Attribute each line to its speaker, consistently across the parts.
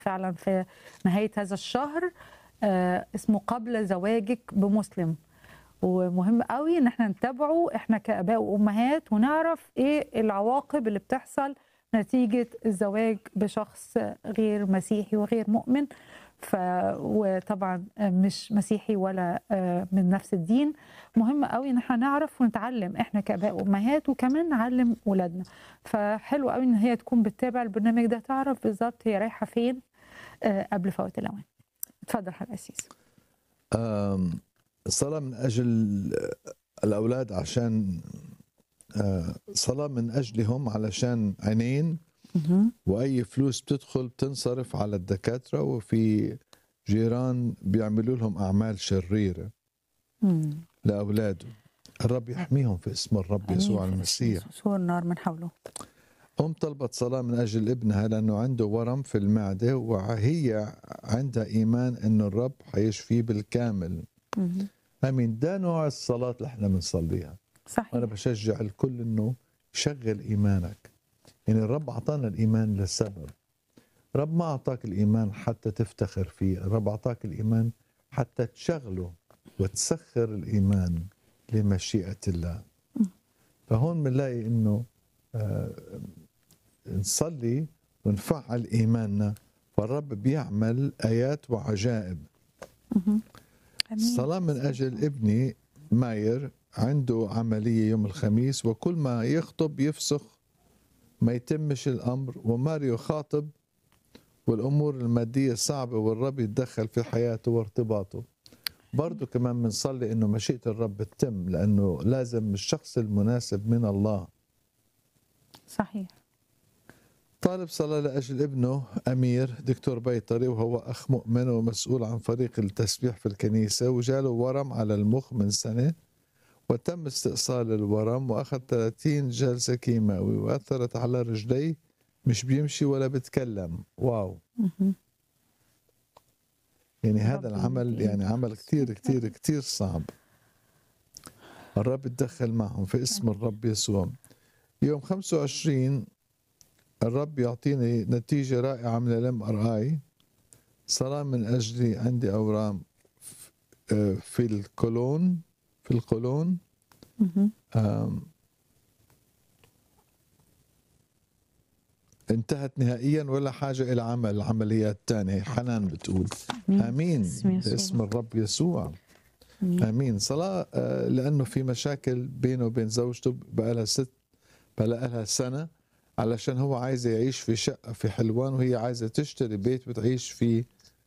Speaker 1: فعلا في نهاية هذا الشهر آه، اسمه قبل زواجك بمسلم ومهم قوي ان احنا نتابعه احنا كاباء وامهات ونعرف ايه العواقب اللي بتحصل نتيجه الزواج بشخص غير مسيحي وغير مؤمن ف وطبعا مش مسيحي ولا آه، من نفس الدين مهم قوي ان احنا نعرف ونتعلم احنا كاباء وامهات وكمان نعلم ولادنا فحلو قوي ان هي تكون بتتابع البرنامج ده تعرف بالظبط هي رايحه فين آه، قبل فوات الاوان اتفضل حضرتك أسيس
Speaker 2: آم، صلاة من أجل الأولاد عشان آه، صلاة من أجلهم علشان عينين وأي فلوس بتدخل بتنصرف على الدكاترة وفي جيران بيعملوا لهم أعمال شريرة
Speaker 1: مم.
Speaker 2: لأولاده الرب يحميهم في اسم الرب يسوع
Speaker 1: آمين.
Speaker 2: المسيح
Speaker 1: سور النار من حوله
Speaker 2: أم طلبت صلاة من أجل ابنها لأنه عنده ورم في المعدة وهي عندها إيمان أنه الرب حيشفيه بالكامل
Speaker 1: مم.
Speaker 2: امين ده نوع الصلاه اللي احنا بنصليها
Speaker 1: صحيح
Speaker 2: وانا بشجع الكل انه يشغل ايمانك يعني الرب اعطانا الايمان لسبب الرب ما اعطاك الايمان حتى تفتخر فيه الرب اعطاك الايمان حتى تشغله وتسخر الايمان لمشيئه الله فهون بنلاقي انه آه، نصلي ونفعل ايماننا فالرب بيعمل ايات وعجائب
Speaker 1: آمين.
Speaker 2: صلاة من أجل ابني ماير عنده عملية يوم الخميس وكل ما يخطب يفسخ ما يتمش الأمر وماريو خاطب والأمور المادية صعبة والرب يتدخل في حياته وارتباطه برضو كمان بنصلي انه مشيئة الرب تتم لانه لازم الشخص المناسب من الله
Speaker 1: صحيح
Speaker 2: طالب صلاة لأجل ابنه أمير دكتور بيطري وهو أخ مؤمن ومسؤول عن فريق التسبيح في الكنيسة وجاله ورم على المخ من سنة وتم استئصال الورم وأخذ 30 جلسة كيماوي وأثرت على رجليه مش بيمشي ولا بيتكلم واو
Speaker 1: مهم.
Speaker 2: يعني هذا
Speaker 1: ربي
Speaker 2: العمل
Speaker 1: يديم.
Speaker 2: يعني عمل كتير كتير كتير صعب الرب يتدخل معهم في اسم الرب يسوع يوم 25 الرب يعطيني نتيجة رائعة من الام ار اي صلاة من أجلي عندي أورام ف- آه، في القولون في القولون
Speaker 1: مهم.
Speaker 2: آم، انتهت نهائيا ولا حاجة إلى عمل العمليات الثانية حنان بتقول امين
Speaker 1: باسم يسوع.
Speaker 2: باسم الرب يسوع
Speaker 1: آمين.
Speaker 2: امين صلاه آه، لانه في مشاكل بينه وبين زوجته بقى لها ست بقى لها سنه علشان هو عايز يعيش في شقه في حلوان وهي عايزه تشتري بيت بتعيش فيه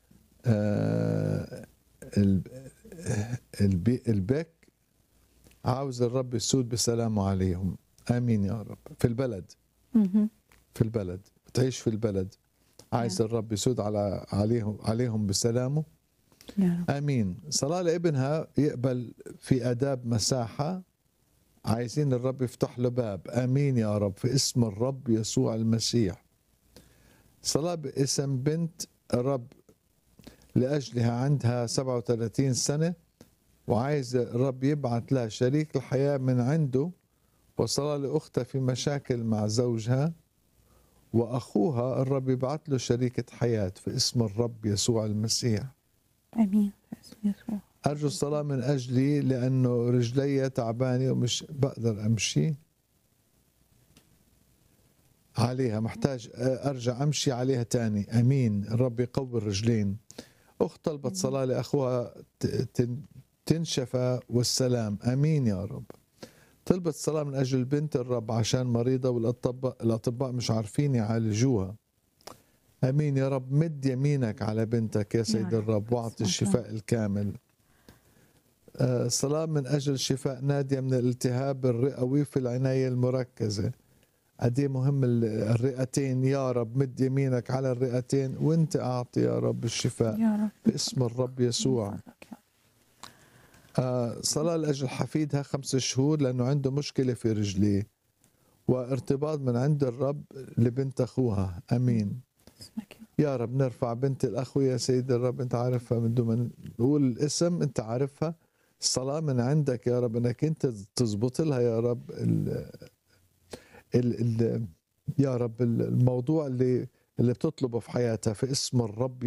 Speaker 2: آه، ال- البي- البك عاوز الرب يسود بسلامه عليهم امين يا رب في البلد
Speaker 1: مهم.
Speaker 2: في البلد بتعيش في البلد عايز الرب يسود على عليهم عليهم بسلامه
Speaker 1: يا رب
Speaker 2: امين صلاه لابنها يقبل في اداب مساحه عايزين الرب يفتح له باب امين يا رب في اسم الرب يسوع المسيح صلاه باسم بنت الرب لاجلها عندها 37 سنه وعايز الرب يبعث لها شريك الحياه من عنده وصلاه لاختها في مشاكل مع زوجها واخوها الرب يبعث له شريكه حياه في اسم الرب يسوع المسيح
Speaker 1: امين باسم يسوع
Speaker 2: أرجو الصلاة من أجلي لأنه رجلي تعبانة ومش بقدر أمشي عليها محتاج أرجع أمشي عليها تاني أمين الرب يقوي الرجلين أخت طلبت صلاة لأخوها ت- تن- تنشفى والسلام أمين يا رب طلبت صلاة من أجل بنت الرب عشان مريضة والأطباء الأطباء مش عارفين يعالجوها أمين يا رب مد يمينك على بنتك يا سيد
Speaker 1: رب.
Speaker 2: الرب واعطي الشفاء الكامل آه، صلاة من أجل شفاء نادية من الالتهاب الرئوي في العناية المركزة قد إيه مهم ال- الرئتين يا رب مد يمينك على الرئتين وانت أعطي يا رب الشفاء
Speaker 1: يا رب
Speaker 2: باسم الرب يسوع
Speaker 1: من فضلك يا رب.
Speaker 2: آه، صلاة لأجل حفيدها خمس شهور لأنه عنده مشكلة في رجليه وارتباط من عند الرب لبنت أخوها أمين
Speaker 1: اسمك يا
Speaker 2: يا رب نرفع بنت الأخ يا سيد الرب أنت عارفها من دون ما نقول الاسم أنت عارفها الصلاة من عندك يا رب أنك أنت تزبط لها يا رب ال ال ال يا رب الموضوع اللي اللي بتطلبه في حياتها في اسم الرب